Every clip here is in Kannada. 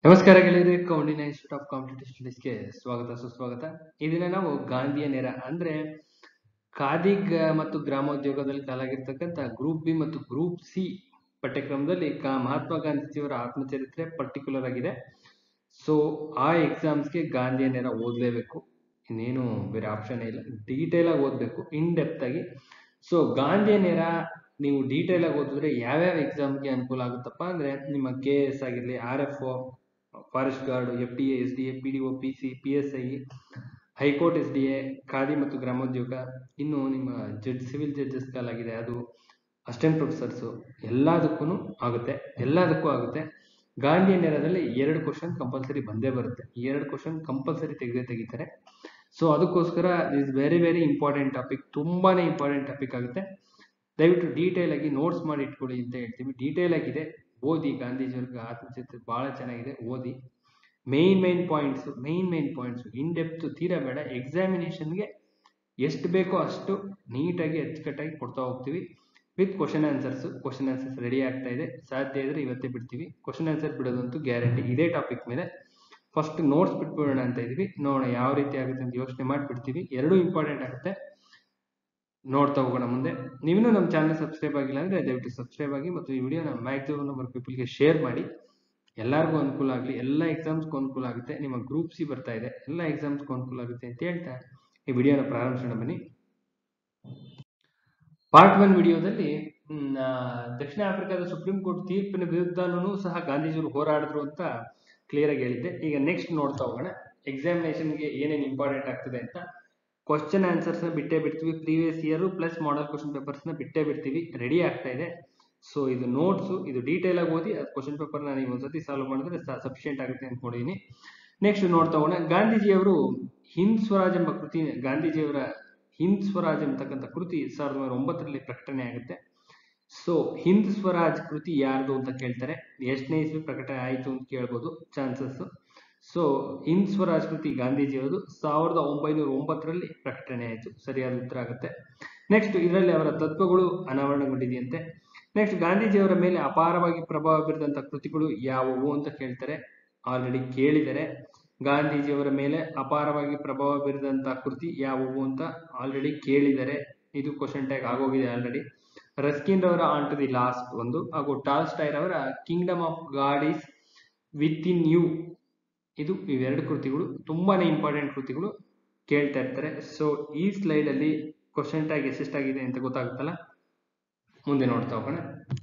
ನಮಸ್ಕಾರ ಗೆಳೆಯರೆ ಕೌಂಡಿನ ಇನ್ಸ್ಟಿಟ್ಯೂಟ್ ಆಫ್ ಕಾಂಪಿಟೇಟಿವ್ ಸ್ಟಡೀಸ್ಗೆ ಸ್ವಾಗತ ಸುಸ್ವಾಗತ ಈ ದಿನ ನಾವು ಗಾಂಧಿಯ ನೇರ ಅಂದ್ರೆ ಖಾದಿ ಗ- ಮತ್ತು ಗ್ರಾಮೋದ್ಯೋಗದಲ್ಲಿ ಕಾಲಾಗಿರ್ತಕ್ಕಂಥ ಗ್ರೂಪ್ ಬಿ ಮತ್ತು ಗ್ರೂಪ್ ಸಿ ಪಠ್ಯಕ್ರಮದಲ್ಲಿ ಕಾ- ಮಹಾತ್ಮ ಗಾಂಧೀಜಿಯವರ ಆತ್ಮಚರಿತ್ರೆ ಪರ್ಟಿಕ್ಯುಲರ್ ಆಗಿದೆ ಸೊ ಆ ಎಕ್ಸಾಮ್ಸ್ಗೆ ಗಾಂಧಿಯ ನೇರ ಓದಲೇಬೇಕು ಇನ್ನೇನು ಬೇರೆ ಆಪ್ಷನ್ ಇಲ್ಲ ಡೀಟೇಲ್ ಆಗಿ ಓದಬೇಕು ಇನ್ ಡೆಪ್ತ್ ಆಗಿ ಸೊ ಗಾಂಧಿಯ ನೇರ ನೀವು ಡೀಟೇಲ್ ಆಗಿ ಓದಿದ್ರೆ ಯಾವ್ಯಾವ ಎಕ್ಸಾಮ್ಗೆ ಅನುಕೂಲ ಆಗುತ್ತಪ್ಪ ಅಂದ್ರೆ ನಿಮ್ಮ ಕೆ ಎಸ್ ಆಗಿರಲಿ R F O forest guard F D A S D A P D O P C P S I high court S D A khadi ಮತ್ತು ಗ್ರಾಮೋದ್ಯೋಗ ಇನ್ನು ನಿಮ್ಮ ಜಡ್ಜ್ ಸಿವಿಲ್ ಜಡ್ಜಸ್ ಕಾಲಾಗಿದೆ ಅದು ಅಸಿಸ್ಟೆಂಟ್ ಪ್ರೊಫೆಸರ್ಸು ಎಲ್ಲದಕ್ಕೂ ಆಗುತ್ತೆ ಎಲ್ಲದಕ್ಕೂ ಆಗುತ್ತೆ ಗಾಂಧಿಯ ನೇರದಲ್ಲಿ ಎರಡು ಕ್ವಶನ್ ಕಂಪಲ್ಸರಿ ಬಂದೇ ಬರುತ್ತೆ ಈ ಎರಡು ಕ್ವಶನ್ ಕಂಪಲ್ಸರಿ ತೆಗೆದೇ ತೆಗಿತಾರೆ ಸೊ ಅದಕ್ಕೋಸ್ಕರ is very very important topic ತುಂಬಾನೇ ಇಂಪಾರ್ಟೆಂಟ್ ಟಾಪಿಕ್ ಆಗುತ್ತೆ ದಯವಿಟ್ಟು ಡೀಟೇಲ್ ಆಗಿ ನೋಟ್ಸ್ ಮಾಡಿ ಇಟ್ಕೊಳ್ಳಿ ಅಂತ ಹೇಳ್ತೀವಿ ಡೀಟೇಲ್ ಆಗಿದೆ ಓದಿ ಗಾಂಧೀಜಿಯವ್ರಿಗೆ ಆತ್ಮಚರಿತ್ರೆ ಬಹಳ ಚೆನ್ನಾಗಿದೆ ಓದಿ main main points main main points in depth ತೀರಾ ಬೇಡ ಎಕ್ಸಾಮಿನೇಷನ್ಗೆ ಎಷ್ಟು ಬೇಕೋ ಅಷ್ಟು ನೀಟಾಗಿ ಅಚ್ಚುಕಟ್ಟಾಗಿ ಕೊಡ್ತಾ ಹೋಗ್ತೀವಿ with question answers question answers ready ಆಗ್ತಾ ಇದೆ ಸಾಧ್ಯ ಇದ್ರೆ ಇವತ್ತೇ ಬಿಡ್ತೀವಿ ಕ್ವಶನ್ ಆನ್ಸರ್ ಬಿಡೋದಂತೂ ಗ್ಯಾರಂಟಿ ಇದೇ ಟಾಪಿಕ್ ಮೇಲೆ ಫಸ್ಟ್ ನೋಟ್ಸ್ ಬಿಟ್ಬಿಡೋಣ ಅಂತ ಇದೀವಿ ನೋಡೋಣ ಯಾವ ರೀತಿ ಆಗುತ್ತೆ ಅಂತ ಯೋಚನೆ ಮಾಡಿಬಿಡ್ತೀವಿ ಎರಡೂ ಇಂಪಾರ್ಟೆಂಟ್ ಆಗುತ್ತೆ ನೋಡ್ತಾ ಹೋಗೋಣ ಮುಂದೆ ನೀವಿನ್ನೂ ನಮ್ಮ ಚಾನಲ್ ಸಬ್ಸ್ಕ್ರೈಬ್ ಆಗಿಲ್ಲ ಅಂದ್ರೆ ದಯವಿಟ್ಟು ಸಬ್ಸ್ಕ್ರೈಬ್ ಆಗಿ ಮತ್ತು ಈ ವಿಡಿಯೋನ ಮ್ಯಾಕ್ಸಿಮಮ್ ನಂಬರ್ ಪೀಪಲ್ಗೆ ಶೇರ್ ಮಾಡಿ ಎಲ್ಲರಿಗೂ ಅನುಕೂಲ ಆಗಲಿ ಎಲ್ಲ ಎಕ್ಸಾಮ್ಸ್ಗೂ ಅನುಕೂಲ ಆಗುತ್ತೆ ನಿಮ್ಮ ಗ್ರೂಪ್ ಸಿ ಬರ್ತಾ ಇದೆ ಎಲ್ಲ ಎಕ್ಸಾಮ್ಸ್ಗೂ ಅನುಕೂಲ ಆಗುತ್ತೆ ಅಂತ ಹೇಳ್ತಾ ಈ ವಿಡಿಯೋನ ಪ್ರಾರಂಭಿಸೋಣ ಬನ್ನಿ ಪಾರ್ಟ್ ಒನ್ ವಿಡಿಯೋದಲ್ಲಿ ಮ್, ಆ, ದಕ್ಷಿಣ ಆಫ್ರಿಕಾದ ಸುಪ್ರೀಂ ಕೋರ್ಟ್ ತೀರ್ಪಿನ ವಿರುದ್ಧನೂ ಸಹ ಗಾಂಧೀಜಿಯವರು ಹೋರಾಡಿದ್ರು ಅಂತ ಕ್ಲಿಯರ್ ಆಗಿ ಹೇಳಿದ್ದೆ ಈಗ ನೆಕ್ಸ್ಟ್ ನೋಡ್ತಾ ಹೋಗೋಣ ಎಕ್ಸಾಮಿನೇಷನ್ಗೆ ಏನೇನು ಇಂಪಾರ್ಟೆಂಟ್ ಆಗ್ತದೆ ಅಂತ ಕ್ವಶನ್ ಆನ್ಸರ್ಸ್ ನ ಬಿಟ್ಟೇ ಬಿಡ್ತೀವಿ previous year plus model question papers ನ ಬಿಟ್ಟೇ ಬಿಡ್ತೀವಿ ರೆಡಿ ಆಗ್ತಾ ಇದೆ ಸೊ ಇದು ನೋಟ್ಸ್ ಇದು ಡೀಟೇಲ್ ಆಗಿ ಓದಿ ಅದು ಕ್ವಶನ್ ಪೇಪರ್ ನೀವು ಒಂದ್ಸತಿ ಸಾಲ್ವ್ ಮಾಡಿದ್ರೆ ಸಫಿಶಿಯಂಟ್ ಆಗುತ್ತೆ ಅನ್ಕೊಂಡಿದೀನಿ ನೆಕ್ಸ್ಟ್ ನೋಡ್ತಾ ಹೋಗೋಣ ಗಾಂಧೀಜಿಯವರು ಹಿಂದ್ ಸ್ವರಾಜ್ ಎಂಬ ಕೃತಿ ಗಾಂಧೀಜಿಯವರ ಹಿಂದ್ ಸ್ವರಾಜ್ ಎಂಬತಕ್ಕಂಥ ಕೃತಿ ಸಾವಿರದ ಒಂಬೈನೂರ ಒಂಬತ್ತರಲ್ಲಿ ಪ್ರಕಟಣೆ ಆಗುತ್ತೆ ಸೊ ಹಿಂದ್ ಸ್ವರಾಜ್ ಕೃತಿ ಯಾರ್ದು ಅಂತ ಕೇಳ್ತಾರೆ ಎಷ್ಟನೇ ಇಸ್ವಿ ಪ್ರಕಟಣೆ ಆಯಿತು ಅಂತ ಕೇಳ್ಬೋದು ಚಾನ್ಸಸ್ ಸೊ ಹಿಂದ್ ಸ್ವರಾಜ್ ಕೃತಿ ಗಾಂಧೀಜಿಯವರು ಸಾವಿರದ ಒಂಬೈನೂರ ಒಂಬತ್ತರಲ್ಲಿ ಪ್ರಕಟಣೆ ಆಯಿತು ಸರಿಯಾದ ಉತ್ತರ ಆಗುತ್ತೆ ನೆಕ್ಸ್ಟ್ ಇದರಲ್ಲಿ ಅವರ ತತ್ವಗಳು ಅನಾವರಣಗೊಂಡಿದೆಯಂತೆ ನೆಕ್ಸ್ಟ್ ಗಾಂಧೀಜಿಯವರ ಮೇಲೆ ಅಪಾರವಾಗಿ ಪ್ರಭಾವ ಬೀರಿದಂಥ ಕೃತಿಗಳು ಯಾವುವು ಅಂತ ಕೇಳ್ತಾರೆ ಆಲ್ರೆಡಿ ಕೇಳಿದರೆ ಗಾಂಧೀಜಿಯವರ ಮೇಲೆ ಅಪಾರವಾಗಿ ಪ್ರಭಾವ ಬೀರಿದಂಥ ಕೃತಿ ಯಾವುವು ಅಂತ ಆಲ್ರೆಡಿ ಕೇಳಿದರೆ ಇದು ಕ್ವಶನ್ ಟ್ಯಾಗ್ ಆಗೋಗಿದೆ ಆಲ್ರೆಡಿ ರಸ್ಕಿನ್ ರವರ ಆನ್ ಟು ದಿ ಲಾಸ್ಟ್ ಒಂದು ಹಾಗೂ ಟಾಲ್ಸ್ಟೈರ್ ಅವರ kingdom of God is within you ಇದು ಇವೆರಡು ಕೃತಿಗಳು ತುಂಬಾನೇ ಇಂಪಾರ್ಟೆಂಟ್ ಕೃತಿಗಳು ಕೇಳ್ತಾ ಇರ್ತಾರೆ ಸೊ ಈ ಸ್ಲೈಡ್ ಅಲ್ಲಿ ಕ್ವಶನ್ ಟ್ಯಾಗ್ ಎಷ್ಟೆಷ್ಟಾಗಿದೆ ಅಂತ ಗೊತ್ತಾಗುತ್ತಲ್ಲ ಮುಂದೆ ನೋಡ್ತಾ ಹೋಗೋಣ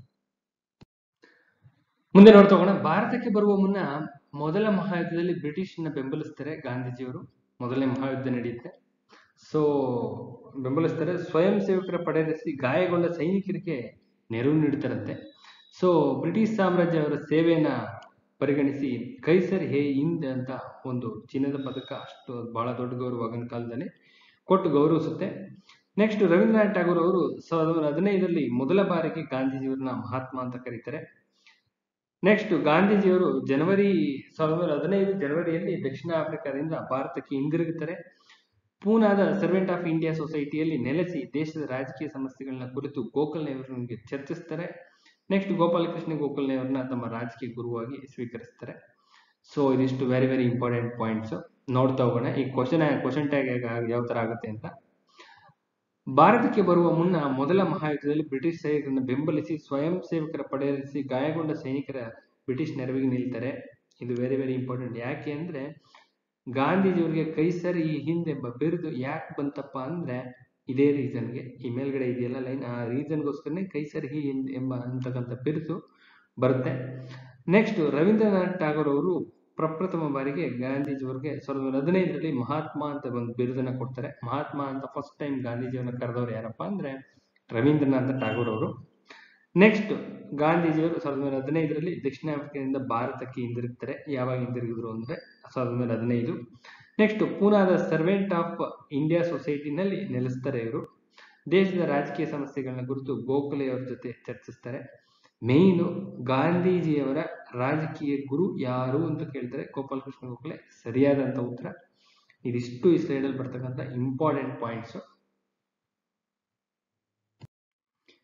ಮುಂದೆ ನೋಡ್ತಾ ಹೋಗೋಣ ಭಾರತಕ್ಕೆ ಬರುವ ಮುನ್ನ ಮೊದಲ ಮಹಾಯುದ್ಧದಲ್ಲಿ ಬ್ರಿಟಿಷ್ನ ಬೆಂಬಲಿಸ್ತಾರೆ ಗಾಂಧೀಜಿಯವರು ಮೊದಲನೇ ಮಹಾಯುದ್ಧ ನಡೆಯುತ್ತೆ ಸೊ ಬೆಂಬಲಿಸ್ತಾರೆ ಸ್ವಯಂ ಸೇವಕರ ಪಡೆ ರಚಿಸಿ ಗಾಯಗೊಂಡ ಸೈನಿಕರಿಗೆ ನೆರವು ನೀಡ್ತಾರಂತೆ ಸೊ ಬ್ರಿಟಿಷ್ ಸಾಮ್ರಾಜ್ಯ ಅವರ ಸೇವೆಯನ್ನ ಪರಿಗಣಿಸಿ ಕೈಸರ್ ಹೇ ಹಿಂದ್ ಅಂತ ಒಂದು ಚಿನ್ನದ ಪದಕ ಅಷ್ಟು ಬಹಳ ದೊಡ್ಡ ಗೌರವ ಆಗಿನ ಕಾಲದಲ್ಲಿ ಕೊಟ್ಟು ಗೌರವಿಸುತ್ತೆ ನೆಕ್ಸ್ಟ್ ರವೀಂದ್ರನಾಥ್ ಠಾಗೂರ್ ಅವರು ಸಾವಿರದ ಒಂಬೈನೂರ ಹದಿನೈದರಲ್ಲಿ ಮೊದಲ ಬಾರಿಗೆ ಗಾಂಧೀಜಿಯವರನ್ನ ಮಹಾತ್ಮ ಅಂತ ಕರೀತಾರೆ ನೆಕ್ಸ್ಟ್ ಗಾಂಧೀಜಿಯವರು ಜನವರಿ ಸಾವಿರದ ಒಂಬೈನೂರ ಹದಿನೈದು ಜನವರಿಯಲ್ಲಿ ದಕ್ಷಿಣ ಆಫ್ರಿಕಾದಿಂದ ಭಾರತಕ್ಕೆ ಹಿಂದಿರುಗುತ್ತಾರೆ ಪೂನಾದ ಸರ್ವೆಂಟ್ ಆಫ್ ಇಂಡಿಯಾ ಸೊಸೈಟಿಯಲ್ಲಿ ನೆಲೆಸಿ ದೇಶದ ರಾಜಕೀಯ ಸಮಸ್ಯೆಗಳನ್ನ ಕುರಿತು ಗೋಖಲೆ ಅವರೊಂದಿಗೆ ಚರ್ಚಿಸ್ತಾರೆ ನೆಕ್ಸ್ಟ್ ಗೋಪಾಲಕೃಷ್ಣ ಗೋಖಲೆ ಅವ್ರನ್ನ ತಮ್ಮ ರಾಜಕೀಯ ಗುರುವಾಗಿ ಸ್ವೀಕರಿಸ್ತಾರೆ ಸೊ ಇದಿಷ್ಟು ವೆರಿ ವೆರಿ ಇಂಪಾರ್ಟೆಂಟ್ ಪಾಯಿಂಟ್ಸ್ ನೋಡ್ತಾ ಹೋಗೋಣ ಈ ಕ್ವಶನ್ ಕ್ವಶನ್ ಟ್ಯಾಗ್ ಯಾವ ತರ ಆಗುತ್ತೆ ಅಂತ ಭಾರತಕ್ಕೆ ಬರುವ ಮುನ್ನ ಮೊದಲ ಮಹಾಯುದ್ಧದಲ್ಲಿ ಬ್ರಿಟಿಷ್ ಸೈನಿಕರನ್ನು ಬೆಂಬಲಿಸಿ ಸ್ವಯಂ ಸೇವಕರ ಪಡೆಯಿಸಿ ಗಾಯಗೊಂಡ ಸೈನಿಕರ ಬ್ರಿಟಿಷ್ ನೆರವಿಗೆ ನಿಲ್ತಾರೆ ಇದು ವೆರಿ ವೆರಿ ಇಂಪಾರ್ಟೆಂಟ್ ಯಾಕೆ ಅಂದ್ರೆ ಗಾಂಧೀಜಿಯವರಿಗೆ ಕೈಸರ್ ಈ ಹಿಂದೆ ಎಂಬ ಬಿರುದು ಯಾಕೆ ಬಂತಪ್ಪ ಅಂದ್ರೆ ಇದೇ ರೀಸನ್ಗೆ ಈ ಮೇಲ್ಗಡೆ ಇದೆಯಲ್ಲ ಲೈನ್ ಆ ರೀಸನ್ಗೋಸ್ಕರನೇ ಕೈಸರ್ ಹಿ ಹಿಂದ್ ಎಂಬ ಅಂತಕ್ಕಂಥ ಬಿರುದು ಬರುತ್ತೆ ನೆಕ್ಸ್ಟ್ ರವೀಂದ್ರನಾಥ್ ಠಾಗೂರ್ ಅವರು ಪ್ರಪ್ರಥಮ ಬಾರಿಗೆ ಗಾಂಧೀಜಿಯವರಿಗೆ ಸಾವಿರದ ಒಂಬೈನೂರ ಹದಿನೈದರಲ್ಲಿ ಮಹಾತ್ಮ ಅಂತ ಒಂದು ಬಿರುದನ್ನ ಕೊಡ್ತಾರೆ ಮಹಾತ್ಮ ಅಂತ ಫಸ್ಟ್ ಟೈಮ್ ಗಾಂಧೀಜಿಯವರನ್ನ ಕರೆದವರು ಯಾರಪ್ಪ ಅಂದ್ರೆ ರವೀಂದ್ರನಾಥ ಠಾಗೂರ್ ಅವರು ನೆಕ್ಸ್ಟ್ ಗಾಂಧೀಜಿಯವರು ಸಾವಿರದ ಒಂಬೈನೂರ ಹದಿನೈದರಲ್ಲಿ ದಕ್ಷಿಣ ಆಫ್ರಿಕಾದಿಂದ ಭಾರತಕ್ಕೆ ಹಿಂದಿರುಗ್ತಾರೆ ಯಾವಾಗ ಹಿಂದಿರುಗಿದ್ರು ಅಂದ್ರೆ ಸಾವಿರದ ಒಂಬೈನೂರ ಹದಿನೈದು ನೆಕ್ಸ್ಟ್ ಪೂನಾದ ಸರ್ವೆಂಟ್ ಆಫ್ ಇಂಡಿಯಾ ಸೊಸೈಟಿನಲ್ಲಿ ನೆಲೆಸ್ತಾರೆ ಇವರು ದೇಶದ ರಾಜಕೀಯ ಸಮಸ್ಯೆಗಳನ್ನ ಕುರಿತು ಗೋಖಲೆ ಅವ್ರ ಜೊತೆ ಚರ್ಚಿಸ್ತಾರೆ ಮೇಯ್ನು ಗಾಂಧೀಜಿಯವರ ರಾಜಕೀಯ ಗುರು ಯಾರು ಅಂತ ಕೇಳ್ತಾರೆ ಗೋಪಾಲಕೃಷ್ಣ ಗೋಖಲೆ ಸರಿಯಾದಂತ ಉತ್ತರ ಇದಿಷ್ಟು ಈ ಸ್ಲೈಡಲ್ಲಿ ಬರ್ತಕ್ಕಂಥ ಇಂಪಾರ್ಟೆಂಟ್ ಪಾಯಿಂಟ್ಸ್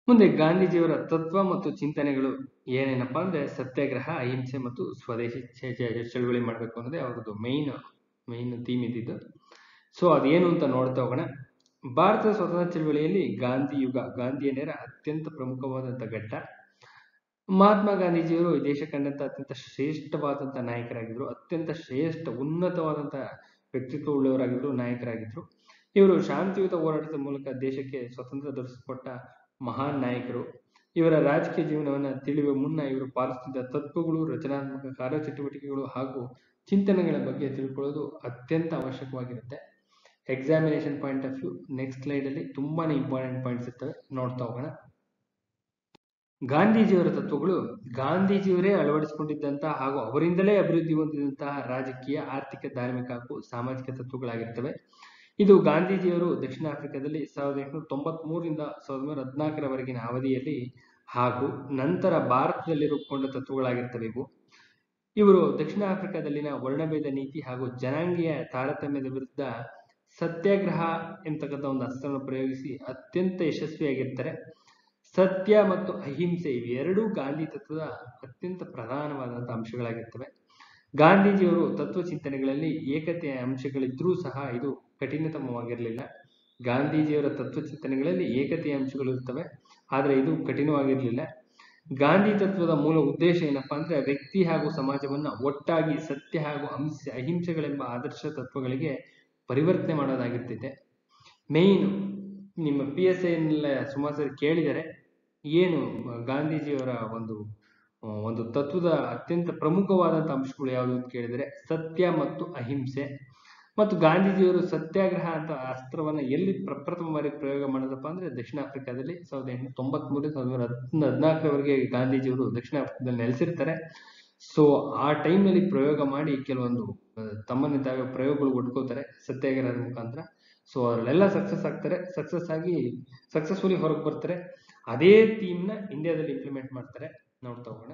ಮುಂದೆ ಗಾಂಧೀಜಿಯವರ ತತ್ವ ಮತ್ತು ಚಿಂತನೆಗಳು ಏನೇನಪ್ಪಾ ಅಂದ್ರೆ ಸತ್ಯಾಗ್ರಹ ಅಹಿಂಸೆ ಮತ್ತು ಸ್ವದೇಶಿ ಚ- ಚ- ಚಳುವಳಿ ಮಾಡಬೇಕು ಅನ್ನೋದೇ ಅವ್ರದ್ದು ಮೈನ್ ಮೈನ್ ಥೀಮ್ ಇದ್ದಿದ್ದು ಸೊ ಅದೇನು ಅಂತ ನೋಡ್ತಾ ಹೋಗೋಣ ಭಾರತದ ಸ್ವತಂತ್ರ ಚಳವಳಿಯಲ್ಲಿ ಗಾಂಧಿ ಯುಗ ಗಾಂಧಿಯನ್ನರ ಅತ್ಯಂತ ಪ್ರಮುಖವಾದಂಥ ಘಟ್ಟ ಮಹಾತ್ಮ ಗಾಂಧೀಜಿಯವರು ಈ ದೇಶ ಕಂಡಂತ ಅತ್ಯಂತ ಶ್ರೇಷ್ಠವಾದಂಥ ನಾಯಕರಾಗಿದ್ರು ಅತ್ಯಂತ ಶ್ರೇಷ್ಠ ಉನ್ನತವಾದಂಥ ವ್ಯಕ್ತಿತ್ವ ಉಳ್ಳವರಾಗಿದ್ರು ನಾಯಕರಾಗಿದ್ರು ಇವರು ಶಾಂತಿಯುತ ಹೋರಾಟದ ಮೂಲಕ ದೇಶಕ್ಕೆ ಸ್ವತಂತ್ರ ದೊರಕಿಸಿಕೊಟ್ಟ ಮಹಾನ್ ನಾಯಕರು ಇವರ ರಾಜಕೀಯ ಜೀವನವನ್ನ ತಿಳಿಯುವ ಮುನ್ನ ಇವರು ಪಾಲಿಸುತ್ತಿದ್ದ ತತ್ವಗಳು ರಚನಾತ್ಮಕ ಕಾರ್ಯಚಟುವಟಿಕೆಗಳು ಹಾಗೂ ಚಿಂತನೆಗಳ ಬಗ್ಗೆ ತಿಳ್ಕೊಳ್ಳೋದು ಅತ್ಯಂತ ಅವಶ್ಯಕವಾಗಿರುತ್ತೆ examination point of view next slide ಅಲ್ಲಿ ತುಂಬಾನೇ ಇಂಪಾರ್ಟೆಂಟ್ ಪಾಯಿಂಟ್ಸ್ ಇರ್ತವೆ ನೋಡ್ತಾ ಹೋಗೋಣ ಗಾಂಧೀಜಿಯವರ ತತ್ವಗಳು ಗಾಂಧೀಜಿಯವರೇ ಅಳವಡಿಸಿಕೊಂಡಿದ್ದಂತಹ ಹಾಗೂ ಅವರಿಂದಲೇ ಅಭಿವೃದ್ಧಿ ಹೊಂದಿದಂತಹ ರಾಜಕೀಯ ಆರ್ಥಿಕ ಧಾರ್ಮಿಕ ಹಾಗೂ ಸಾಮಾಜಿಕ ತತ್ವಗಳಾಗಿರ್ತವೆ ಇದು ಗಾಂಧೀಜಿಯವರು ದಕ್ಷಿಣ ಆಫ್ರಿಕಾದಲ್ಲಿ ಸಾವಿರದ ಎಂಟುನೂರ ತೊಂಬತ್ ಮೂರರಿಂದ ಸಾವಿರದ ಒಂಬೈನೂರ ಹದಿನಾಲ್ಕರವರೆಗಿನ ಅವಧಿಯಲ್ಲಿ ಹಾಗೂ ನಂತರ ಭಾರತದಲ್ಲಿ ರೂಪುಗೊಂಡ ತತ್ವಗಳಾಗಿರ್ತವೆ ಇವು ಇವರು ದಕ್ಷಿಣ ಆಫ್ರಿಕಾದಲ್ಲಿನ ವರ್ಣಭೇದ ನೀತಿ ಹಾಗೂ ಜನಾಂಗೀಯ ತಾರತಮ್ಯದ ವಿರುದ್ಧ ಸತ್ಯಾಗ್ರಹ ಎಂತಕ್ಕಂಥ ಒಂದು ಅಸ್ತ್ರವನ್ನು ಪ್ರಯೋಗಿಸಿ ಅತ್ಯಂತ ಯಶಸ್ವಿಯಾಗಿರ್ತಾರೆ ಸತ್ಯ ಮತ್ತು ಅಹಿಂಸೆ ಇವೆರಡೂ ಗಾಂಧಿ ತತ್ವದ ಅತ್ಯಂತ ಪ್ರಧಾನವಾದಂತಹ ಅಂಶಗಳಾಗಿರ್ತವೆ ಗಾಂಧೀಜಿಯವರು ತತ್ವ ಚಿಂತನೆಗಳಲ್ಲಿ ಏಕತೆಯ ಅಂಶಗಳಿದ್ರೂ ಸಹ ಇದು ಕಠಿಣತಮವಾಗಿರಲಿಲ್ಲ ಗಾಂಧೀಜಿಯವರ ತತ್ವ ಚಿಂತನೆಗಳಲ್ಲಿ ಏಕತೆಯ ಅಂಶಗಳು ಇರ್ತವೆ ಆದರೆ ಇದು ಕಠಿಣವಾಗಿರಲಿಲ್ಲ ಗಾಂಧಿ ತತ್ವದ ಮೂಲ ಉದ್ದೇಶ ಏನಪ್ಪಾ ಅಂದ್ರೆ ವ್ಯಕ್ತಿ ಹಾಗೂ ಸಮಾಜವನ್ನ ಒಟ್ಟಾಗಿ ಸತ್ಯ ಹಾಗೂ ಅಂಶ ಅಹಿಂಸೆಗಳೆಂಬ ಆದರ್ಶ ತತ್ವಗಳಿಗೆ ಪರಿವರ್ತನೆ ಮಾಡೋದಾಗಿರ್ತಿದೆ ಮೇಯ್ನ್ ನಿಮ್ಮ ಪಿ ಎಸ್ ಐನೆಲ್ಲ ಸುಮಾರು ಸರಿ ಕೇಳಿದರೆ ಏನು ಗಾಂಧೀಜಿಯವರ ಒಂದು ಆ, ಒಂದು ತತ್ವದ ಅತ್ಯಂತ ಪ್ರಮುಖವಾದಂಥ ಅಂಶಗಳು ಯಾವುದು ಅಂತ ಕೇಳಿದರೆ ಸತ್ಯ ಮತ್ತು ಅಹಿಂಸೆ ಮತ್ತು ಗಾಂಧೀಜಿಯವರು ಸತ್ಯಾಗ್ರಹ ಅಂತ ಅಸ್ತ್ರವನ್ನ ಎಲ್ಲಿ ಪ್ರಪ್ರಥಮ ಬಾರಿಗೆ ಪ್ರಯೋಗ ಮಾಡಿದಪ್ಪ ಅಂದ್ರೆ ದಕ್ಷಿಣ ಆಫ್ರಿಕಾದಲ್ಲಿ ಸಾವಿರದ ಎಂಟುನೂರ ತೊಂಬತ್ಮೂರು ಸಾವಿರದ ಒಂಬೈನೂರ ಹದಿನಾಲ್ಕರವರೆಗೆ ಗಾಂಧೀಜಿಯವರು ದಕ್ಷಿಣ ಆಫ್ರಿಕಾದಲ್ಲಿ ನೆಲೆಸಿರ್ತಾರೆ ಸೊ ಆ ಟೈಮ್ನಲ್ಲಿ ಪ್ರಯೋಗ ಮಾಡಿ ಕೆಲವೊಂದು ಆ, ತಮ್ಮನ್ನೇ ತಾವೇ ಪ್ರಯೋಗಗಳು ಒಡ್ಕೋತಾರೆ ಸತ್ಯಾಗ್ರಹದ ಮುಖಾಂತರ ಸೊ ಅದರಲ್ಲೆಲ್ಲ ಸಕ್ಸಸ್ ಆಗ್ತಾರೆ ಸಕ್ಸಸ್ ಆಗಿ ಸಕ್ಸಸ್ಫುಲಿ ಹೊರಗೆ ಬರ್ತಾರೆ ಅದೇ ಥೀಮ್ನ ಇಂಡಿಯಾದಲ್ಲಿ ಇಂಪ್ಲಿಮೆಂಟ್ ಮಾಡ್ತಾರೆ ನೋಡ್ತಾ ಹೋಗೋಣ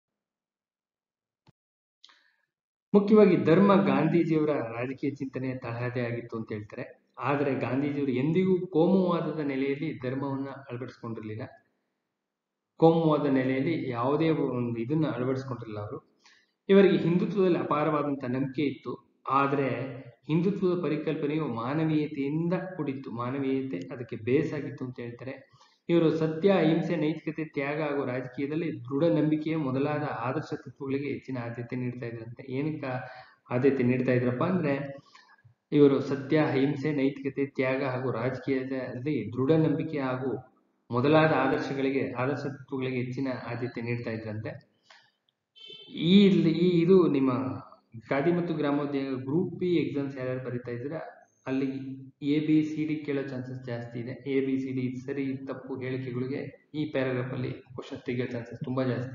ಮುಖ್ಯವಾಗಿ ಧರ್ಮ ಗಾಂಧೀಜಿಯವರ ರಾಜಕೀಯ ಚಿಂತನೆಯ ತಳಹದಿ ಆಗಿತ್ತು ಅಂತ ಹೇಳ್ತಾರೆ ಆದರೆ ಗಾಂಧೀಜಿಯವರು ಎಂದಿಗೂ ಕೋಮುವಾದದ ನೆಲೆಯಲ್ಲಿ ಧರ್ಮವನ್ನ ಅಳವಡಿಸ್ಕೊಂಡಿರ್ಲಿಲ್ಲ ಕೋಮುವಾದ ನೆಲೆಯಲ್ಲಿ ಯಾವುದೇ ಒಂದು ಇದನ್ನ ಅಳವಡಿಸ್ಕೊಂಡಿರಲಿಲ್ಲ ಅವರು ಇವರಿಗೆ ಹಿಂದುತ್ವದಲ್ಲಿ ಅಪಾರವಾದಂತಹ ನಂಬಿಕೆ ಇತ್ತು ಆದರೆ ಹಿಂದುತ್ವದ ಪರಿಕಲ್ಪನೆಯು ಮಾನವೀಯತೆಯಿಂದ ಕೂಡಿತ್ತು ಮಾನವೀಯತೆ ಅದಕ್ಕೆ ಬೇಸಾಗಿತ್ತು ಅಂತ ಹೇಳ್ತಾರೆ ಇವರು ಸತ್ಯ ಅಹಿಂಸೆ ನೈತಿಕತೆ ತ್ಯಾಗ ಹಾಗೂ ರಾಜಕೀಯದಲ್ಲಿ ದೃಢ ನಂಬಿಕೆಯ ಮೊದಲಾದ ಆದರ್ಶ ತತ್ವಗಳಿಗೆ ಹೆಚ್ಚಿನ ಆದ್ಯತೆ ನೀಡ್ತಾ ಇದ್ರಂತೆ ಏನಕ್ಕ ಆದ್ಯತೆ ನೀಡ್ತಾ ಇದ್ರಪ್ಪ ಅಂದ್ರೆ ಇವರು ಸತ್ಯ ಅಹಿಂಸೆ ನೈತಿಕತೆ ತ್ಯಾಗ ಹಾಗೂ ರಾಜಕೀಯದಲ್ಲಿ ದೃಢ ನಂಬಿಕೆ ಹಾಗೂ ಮೊದಲಾದ ಆದರ್ಶಗಳಿಗೆ ಆದರ್ಶ ತತ್ವಗಳಿಗೆ ಹೆಚ್ಚಿನ ಆದ್ಯತೆ ನೀಡ್ತಾ ಇದ್ರಂತೆ ಈ ಇಲ್ಲಿ- ಈ ಇದು ನಿಮ್ಮ ಖಾದಿ ಮತ್ತು ಗ್ರಾಮೋದ್ಯೋಗ ಗ್ರೂಪ್ ಬಿ ಎಕ್ಸಾಮ್ಸ್ ಯಾರ್ಯಾರು ಬರೀತಾ ಇದ್ದೀರಾ ಅಲ್ಲಿ ಎ ಬಿ ಸಿ ಡಿ ಕೇಳೋ ಚಾನ್ಸಸ್ ಜಾಸ್ತಿ ಇದೆ ಎ ಬಿ ಸಿ ಡಿ ಸರಿ ತಪ್ಪು ಹೇಳಿಕೆಗಳಿಗೆ ಈ ಪ್ಯಾರಾಗ್ರಾಫ್ ಅಲ್ಲಿ ಕ್ವಶನ್ ತೆಗೆಯೋ ಚಾನ್ಸಸ್ ತುಂಬಾ ಜಾಸ್ತಿ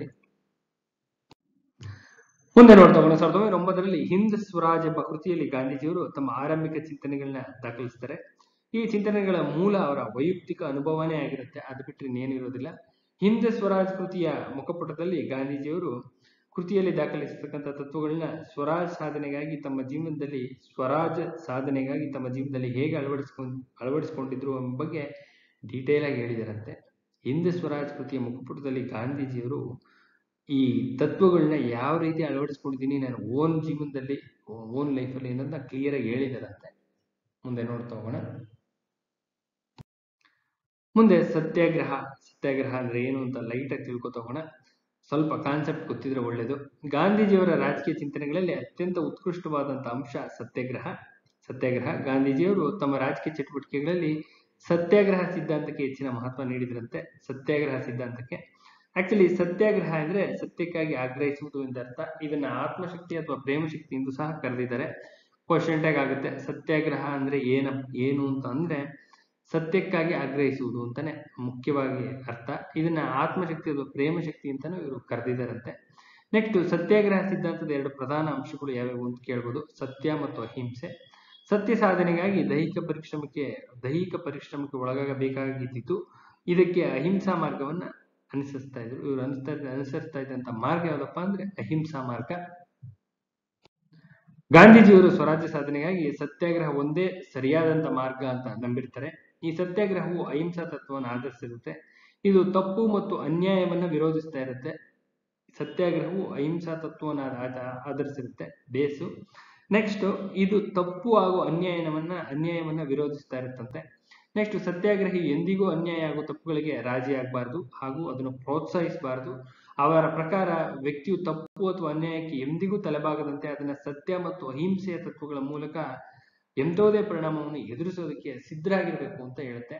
ಮುಂದೆ ನೋಡ್ತಾ ಹೋಗೋಣ ಸಾವಿರದ ಒಂಬೈನೂರ ಒಂಬತ್ತರಲ್ಲಿ ಹಿಂದ್ ಸ್ವರಾಜ್ ಎಂಬ ಕೃತಿಯಲ್ಲಿ ಗಾಂಧೀಜಿಯವರು ತಮ್ಮ ಆರಂಭಿಕ ಚಿಂತನೆಗಳನ್ನ ದಾಖಲಿಸ್ತಾರೆ ಈ ಚಿಂತನೆಗಳ ಮೂಲ ಅವರ ವೈಯಕ್ತಿಕ ಅನುಭವನೇ ಆಗಿರುತ್ತೆ ಅದು ಬಿಟ್ಟರೆ ಇನ್ನೇನು ಇರೋದಿಲ್ಲ ಹಿಂದ್ ಸ್ವರಾಜ್ ಕೃತಿಯ ಮುಖಪುಟದಲ್ಲಿ ಗಾಂಧೀಜಿಯವರು ಕೃತಿಯಲ್ಲಿ ದಾಖಲಿಸತಕ್ಕಂಥ ತತ್ವಗಳನ್ನ ಸ್ವರಾಜ್ ಸಾಧನೆಗಾಗಿ ತಮ್ಮ ಜೀವನದಲ್ಲಿ ಸ್ವರಾಜ್ ಸಾಧನೆಗಾಗಿ ತಮ್ಮ ಜೀವನದಲ್ಲಿ ಹೇಗೆ ಅಳವಡಿಸ್ಕೊಂಡ್ ಅಳವಡಿಸಿಕೊಂಡಿದ್ರು ಎಂಬ ಬಗ್ಗೆ ಡೀಟೇಲ್ ಆಗಿ ಹೇಳಿದಾರಂತೆ ಹಿಂದ್ ಸ್ವರಾಜ್ ಕೃತಿಯ ಮುಖಪುಟದಲ್ಲಿ ಗಾಂಧೀಜಿಯವರು ಈ ತತ್ವಗಳನ್ನ ಯಾವ ರೀತಿ ಅಳವಡಿಸ್ಕೊಂಡಿದ್ದೀನಿ ನಾನು ಓನ್ ಜೀವನದಲ್ಲಿ ಓನ್ ಲೈಫಲ್ಲಿ ಅನ್ನೋದನ್ನ ಕ್ಲಿಯರ್ ಆಗಿ ಹೇಳಿದಾರಂತೆ ಮುಂದೆ ನೋಡ್ತಾ ಹೋಗೋಣ ಮುಂದೆ ಸತ್ಯಾಗ್ರಹ ಸತ್ಯಾಗ್ರಹ ಅಂದ್ರೆ ಏನು ಅಂತ ಲೈಟ್ ಆಗಿ ತಿಳ್ಕೊತಾ ಹೋಗೋಣ ಸ್ವಲ್ಪ ಕಾನ್ಸೆಪ್ಟ್ ಗೊತ್ತಿದ್ರೆ ಒಳ್ಳೇದು ಗಾಂಧೀಜಿಯವರ ರಾಜಕೀಯ ಚಿಂತನೆಗಳಲ್ಲಿ ಅತ್ಯಂತ ಉತ್ಕೃಷ್ಟವಾದಂತಹ ಅಂಶ ಸತ್ಯಾಗ್ರಹ ಸತ್ಯಾಗ್ರಹ ಗಾಂಧೀಜಿಯವರು ತಮ್ಮ ರಾಜಕೀಯ ಚಟುವಟಿಕೆಗಳಲ್ಲಿ ಸತ್ಯಾಗ್ರಹ ಸಿದ್ಧಾಂತಕ್ಕೆ ಹೆಚ್ಚಿನ ಮಹತ್ವ ನೀಡಿದ್ರಂತೆ ಸತ್ಯಾಗ್ರಹ ಸಿದ್ಧಾಂತಕ್ಕೆ ಆಕ್ಚುಲಿ ಸತ್ಯಾಗ್ರಹ ಅಂದ್ರೆ ಸತ್ಯಕ್ಕಾಗಿ ಆಗ್ರಹಿಸುವುದು ಎಂದರ್ಥ ಇದನ್ನ ಆತ್ಮಶಕ್ತಿ ಅಥವಾ ಪ್ರೇಮಶಕ್ತಿ ಎಂದು ಸಹ ಕರೆದಿದ್ದಾರೆ ಕ್ವಶನ್ ಟ್ಯಾಗ್ ಆಗುತ್ತೆ ಸತ್ಯಾಗ್ರಹ ಅಂದ್ರೆ ಏನ ಏನು ಅಂತ ಅಂದ್ರೆ ಸತ್ಯಕ್ಕಾಗಿ ಆಗ್ರಹಿಸುವುದು ಅಂತಾನೆ ಮುಖ್ಯವಾಗಿ ಅರ್ಥ ಇದನ್ನ ಆತ್ಮಶಕ್ತಿ ಅಥವಾ ಪ್ರೇಮಶಕ್ತಿ ಅಂತಾನೂ ಇವರು ಕರೆದಿದ್ದಾರಂತೆ ನೆಕ್ಸ್ಟ್ ಸತ್ಯಾಗ್ರಹ ಸಿದ್ಧಾಂತದ ಎರಡು ಪ್ರಧಾನ ಅಂಶಗಳು ಯಾವ್ಯಾವು ಅಂತ ಕೇಳ್ಬೋದು ಸತ್ಯ ಮತ್ತು ಅಹಿಂಸೆ ಸತ್ಯ ಸಾಧನೆಗಾಗಿ ದೈಹಿಕ ಪರಿಶ್ರಮಕ್ಕೆ ದೈಹಿಕ ಪರಿಶ್ರಮಕ್ಕೆ ಒಳಗಾಗಬೇಕಾಗಿದ್ದು ಇದಕ್ಕೆ ಅಹಿಂಸಾ ಮಾರ್ಗವನ್ನ ಅನುಸರಿಸ್ತಾ ಇದ್ರು ಇವರು ಅನುಸ್ತಾ ಅನುಸರಿಸ್ತಾ ಇದ್ದಂತ ಮಾರ್ಗ ಯಾವ್ದಪ್ಪ ಅಂದ್ರೆ ಅಹಿಂಸಾ ಮಾರ್ಗ ಗಾಂಧೀಜಿಯವರು ಸ್ವರಾಜ್ಯ ಸಾಧನೆಗಾಗಿ ಸತ್ಯಾಗ್ರಹ ಒಂದೇ ಸರಿಯಾದಂತ ಮಾರ್ಗ ಅಂತ ನಂಬಿರ್ತಾರೆ ಈ ಸತ್ಯಾಗ್ರಹವು ಅಹಿಂಸಾ ತತ್ವವನ್ನು ಆಧರಿಸಿರುತ್ತೆ ಇದು ತಪ್ಪು ಮತ್ತು ಅನ್ಯಾಯವನ್ನ ವಿರೋಧಿಸ್ತಾ ಇರುತ್ತೆ ಸತ್ಯಾಗ್ರಹವು ಅಹಿಂಸಾ ತತ್ವವನ್ನು ಆಧ- ಆಧರಿಸಿರುತ್ತೆ ಬೇಸು ನೆಕ್ಸ್ಟ್ ಇದು ತಪ್ಪು ಹಾಗೂ ಅನ್ಯಾಯವನ್ನ ಅನ್ಯಾಯವನ್ನ ವಿರೋಧಿಸ್ತಾ ಇರುತ್ತಂತೆ ನೆಕ್ಸ್ಟ್ ಸತ್ಯಾಗ್ರಹಿ ಎಂದಿಗೂ ಅನ್ಯಾಯ ಹಾಗೂ ತಪ್ಪುಗಳಿಗೆ ರಾಜಿ ಆಗಬಾರ್ದು ಹಾಗೂ ಅದನ್ನು ಪ್ರೋತ್ಸಾಹಿಸಬಾರ್ದು ಅವರ ಪ್ರಕಾರ ವ್ಯಕ್ತಿಯು ತಪ್ಪು ಅಥವಾ ಅನ್ಯಾಯಕ್ಕೆ ಎಂದಿಗೂ ತಲೆಬಾಗದಂತೆ ಅದನ್ನ ಸತ್ಯ ಮತ್ತು ಅಹಿಂಸೆಯ ತತ್ವಗಳ ಮೂಲಕ ಎಂಥೋದೇ ಪರಿಣಾಮವನ್ನು ಎದುರಿಸೋದಕ್ಕೆ ಸಿದ್ಧರಾಗಿರ್ಬೇಕು ಅಂತ ಹೇಳುತ್ತೆ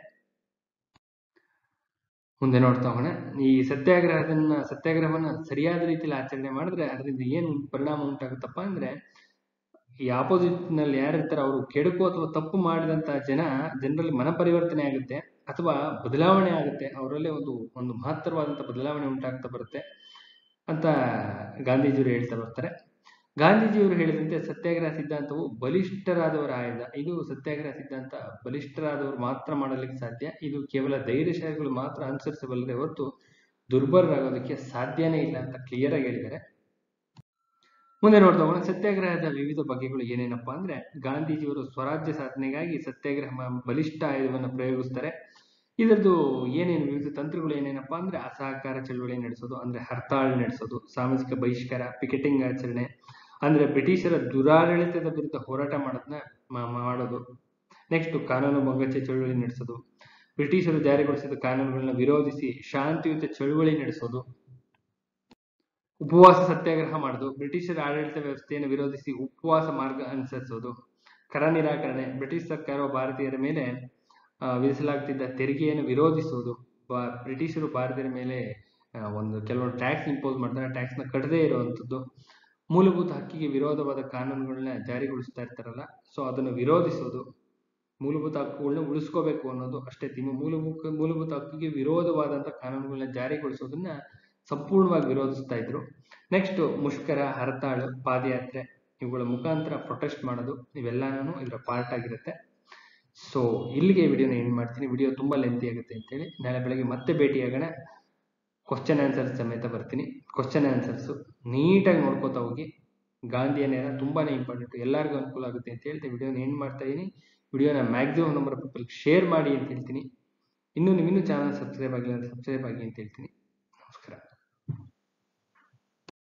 ಮುಂದೆ ನೋಡ್ತಾ ಹೋಗೋಣ ಈ ಸತ್ಯಾಗ್ರಹದನ್ನ ಸತ್ಯಾಗ್ರಹವನ್ನ ಸರಿಯಾದ ರೀತಿಯಲ್ಲಿ ಆಚರಣೆ ಮಾಡಿದ್ರೆ ಅದರಿಂದ ಏನು ಪರಿಣಾಮ ಉಂಟಾಗುತ್ತಪ್ಪ ಅಂದ್ರೆ ಈ ಆಪೋಸಿಟ್ ನಲ್ಲಿ ಯಾರಿರ್ತಾರೆ ಅವರು ಕೆಡುಕು ಅಥವಾ ತಪ್ಪು ಮಾಡಿದಂತ ಜನ ಜನರಲ್ಲಿ ಮನ ಪರಿವರ್ತನೆ ಆಗುತ್ತೆ ಅಥವಾ ಬದಲಾವಣೆ ಆಗುತ್ತೆ ಅವರಲ್ಲಿ ಒಂದು ಒಂದು ಮಹತ್ತರವಾದಂತ ಬದಲಾವಣೆ ಉಂಟಾಗ್ತಾ ಬರುತ್ತೆ ಅಂತ ಗಾಂಧೀಜಿಯವರು ಹೇಳ್ತಾ ಬರ್ತಾರೆ ಗಾಂಧೀಜಿಯವರು ಹೇಳಿದಂತೆ ಸತ್ಯಾಗ್ರಹ ಸಿದ್ಧಾಂತವು ಬಲಿಷ್ಠರಾದವರ ಆಯುಧ ಇದು ಸತ್ಯಾಗ್ರಹ ಸಿದ್ಧಾಂತ ಬಲಿಷ್ಠರಾದವರು ಮಾತ್ರ ಮಾಡಲಿಕ್ಕೆ ಸಾಧ್ಯ ಇದು ಕೇವಲ ಧೈರ್ಯಶಾಲಿಗಳು ಮಾತ್ರ ಅನುಸರಿಸಬಲ್ಲದೆ ಹೊರತು ದುರ್ಬಲರಾಗೋದಕ್ಕೆ ಸಾಧ್ಯನೇ ಇಲ್ಲ ಅಂತ ಕ್ಲಿಯರ್ ಆಗಿ ಹೇಳಿದ್ದಾರೆ ಮುಂದೆ ನೋಡ್ತಾ ಹೋಗೋಣ ಸತ್ಯಾಗ್ರಹದ ವಿವಿಧ ಬಗೆಗಳು ಏನೇನಪ್ಪಾ ಅಂದ್ರೆ ಗಾಂಧೀಜಿಯವರು ಸ್ವರಾಜ್ಯ ಸಾಧನೆಗಾಗಿ ಸತ್ಯಾಗ್ರಹ ಮ- ಬಲಿಷ್ಠ ಆಯುಧವನ್ನು ಪ್ರಯೋಗಿಸ್ತಾರೆ ಇದರದ್ದು ಏನೇನು ವಿವಿಧ ತಂತ್ರಗಳು ಏನೇನಪ್ಪಾ ಅಂದ್ರೆ ಅಸಹಕಾರ ಚಳವಳಿ ನಡೆಸೋದು ಅಂದ್ರೆ ಹರ್ತಾಳ್ ನಡೆಸೋದು ಸಾಮಾಜಿಕ ಬಹಿಷ್ಕಾರ ಪಿಕೆಟಿಂಗ್ ಆಚರಣೆ ಅಂದ್ರೆ ಬ್ರಿಟಿಷರ ದುರಾಡಳಿತದ ವಿರುದ್ಧ ಹೋರಾಟ ಮಾಡೋದನ್ನ ಮಾ- ಮಾಡೋದು ನೆಕ್ಸ್ಟ್ ಕಾನೂನು ಭಂಗಚೆ ಚಳವಳಿ ನಡೆಸೋದು ಬ್ರಿಟಿಷರು ಜಾರಿಗೊಳಿಸಿದ ಕಾನೂನುಗಳನ್ನ ವಿರೋಧಿಸಿ ಶಾಂತಿಯುತ ಚಳವಳಿ ನಡೆಸೋದು ಉಪವಾಸ ಸತ್ಯಾಗ್ರಹ ಮಾಡೋದು ಬ್ರಿಟಿಷರ ಆಡಳಿತ ವ್ಯವಸ್ಥೆಯನ್ನು ವಿರೋಧಿಸಿ ಉಪವಾಸ ಮಾರ್ಗ ಅನುಸರಿಸೋದು ಕರ ನಿರಾಕರಣೆ ಬ್ರಿಟಿಷ್ ಸರ್ಕಾರವು ಭಾರತೀಯರ ಮೇಲೆ ಆ, ವಿಧಿಸಲಾಗುತ್ತಿದ್ದ ತೆರಿಗೆಯನ್ನು ವಿರೋಧಿಸುವುದು ಬಾ- ಬ್ರಿಟಿಷರು ಭಾರತೀಯರ ಮೇಲೆ ಆ, ಒಂದು ಕೆಲವೊಂದು ಟ್ಯಾಕ್ಸ್ ಇಂಪೋಸ್ ಮಾಡ್ತಾರೆ ಟ್ಯಾಕ್ಸ್ನ ಕಟ್ಟದೇ ಇರುವಂಥದ್ದು ಮೂಲಭೂತ ಹಕ್ಕಿಗೆ ವಿರೋಧವಾದ ಕಾನೂನುಗಳನ್ನ ಜಾರಿಗೊಳಿಸ್ತಾ ಇರ್ತಾರಲ್ಲ ಸೊ ಅದನ್ನು ವಿರೋಧಿಸೋದು ಮೂಲಭೂತ ಹಕ್ಕುಗಳನ್ನ ಉಳಿಸ್ಕೋಬೇಕು ಅನ್ನೋದು ಅಷ್ಟೇ ತಿಮ್ಮ ಮೂಲಭೂತ ಮೂಲಭೂತ ಹಕ್ಕಿಗೆ ವಿರೋಧವಾದಂಥ ಕಾನೂನುಗಳನ್ನ ಜಾರಿಗೊಳಿಸೋದನ್ನ ಸಂಪೂರ್ಣವಾಗಿ ವಿರೋಧಿಸ್ತಾ ಇದ್ರು ನೆಕ್ಸ್ಟ್ ಮುಷ್ಕರ ಹರತಾಳು ಪಾದಯಾತ್ರೆ ಇವುಗಳ ಮುಖಾಂತರ ಪ್ರೊಟೆಸ್ಟ್ ಮಾಡೋದು ಇವೆಲ್ಲಾನು ಇದರ ಪಾರ್ಟ್ ಆಗಿರುತ್ತೆ ಸೊ ಇಲ್ಲಿಗೆ ವಿಡಿಯೋನ ಏನು ಮಾಡ್ತೀನಿ ವಿಡಿಯೋ ತುಂಬ ಲೆಂತಿ ಆಗುತ್ತೆ ಅಂತೇಳಿ ನಾಳೆ ಬೆಳಗ್ಗೆ ಮತ್ತೆ ಭೇಟಿಯಾಗೋಣ ಕ್ವಶನ್ ಆನ್ಸರ್ಸ್ ಸಮೇತ ಬರ್ತೀನಿ ಕ್ವಶನ್ ಆನ್ಸರ್ಸು ನೀಟಾಗಿ ನೋಡ್ಕೋತಾ ಹೋಗಿ ಗಾಂಧಿಯ ನೇರ ತುಂಬಾನೇ ಇಂಪಾರ್ಟೆಂಟ್ ಎಲ್ಲರಿಗೂ ಅನುಕೂಲ ಆಗುತ್ತೆ ಅಂತ ಹೇಳ್ತೀನಿ ವಿಡಿಯೋನ ಏನು ಮಾಡ್ತಾ ಇದೀನಿ ವಿಡಿಯೋನ maximum number of people share ಮಾಡಿ ಅಂತ ಹೇಳ್ತೀನಿ ಇನ್ನು ನೀವು ಇನ್ನೂ ಚಾನಲ್ ಸಬ್ಸ್ಕ್ರೈಬ್ ಆಗಿಲ್ಲ ಸಬ್ಸ್ಕ್ರೈಬ್ ಆಗಿ ಅಂತ ಹೇಳ್ತೀನಿ